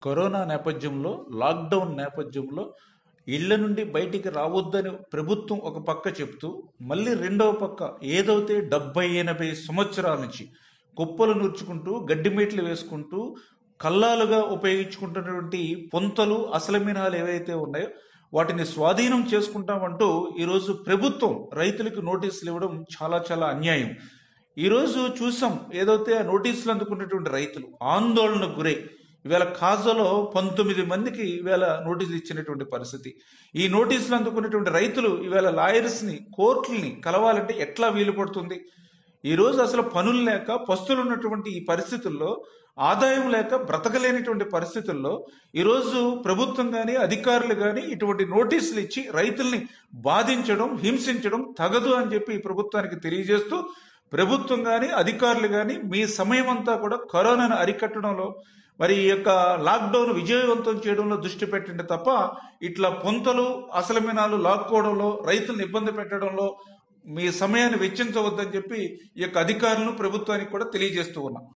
corona నేపథ్యంలో lockdown నేపథ్యంలో ఇళ్ల నుండి బయటికి రావద్దని ప్రభుత్వం ఒక పక్క చెప్తూ మళ్ళీ రెండవ పక్క ఏదైతే డెబ్బై ఎనభై సంవత్సరాల నుంచి కుప్పలు నూర్చుకుంటూ గడ్డిమేట్లు వేసుకుంటూ కల్లాలుగా ఉపయోగించుకుంటున్నటువంటి పొంతలు అసలమినాలు ఏవైతే ఉన్నాయో వాటిని స్వాధీనం చేసుకుంటామంటూ ఈరోజు ప్రభుత్వం రైతులకు నోటీసులు ఇవ్వడం చాలా చాలా అన్యాయం ఈరోజు చూసాం ఏదైతే ఆ నోటీసులు అందుకున్నటువంటి రైతులు ఆందోళనకు గురై ఇవాళ కాజాలో పంతొమ్మిది మందికి ఇవాళ నోటీసులు ఇచ్చినటువంటి పరిస్థితి ఈ నోటీసులు అందుకున్నటువంటి రైతులు ఇవాళ లాయర్స్ని కోర్టుల్ని కలవాలంటే ఎట్లా వీలు పడుతుంది ఈ రోజు అసలు పనులు లేక పస్తులు ఉన్నటువంటి ఈ పరిస్థితుల్లో ఆదాయం లేక బ్రతకలేనటువంటి పరిస్థితుల్లో ఈరోజు ప్రభుత్వం కానీ అధికారులు కానీ ఇటువంటి నోటీసులు ఇచ్చి రైతుల్ని బాధించడం హింసించడం తగదు అని చెప్పి ఈ ప్రభుత్వానికి తెలియజేస్తూ ప్రభుత్వం కానీ అధికారులు కానీ మీ సమయం అంతా కూడా కరోనాను అరికట్టడంలో మరి ఈ యొక్క లాక్డౌన్ విజయవంతం చేయడంలో దృష్టి పెట్టండి తప్ప ఇట్లా పొంతలు అసలమినాలు లాక్కోవడంలో రైతులను ఇబ్బంది పెట్టడంలో మీ సమయాన్ని వెచ్చించవద్దని చెప్పి ఈ యొక్క అధికారులను ప్రభుత్వానికి కూడా తెలియజేస్తూ ఉన్నాం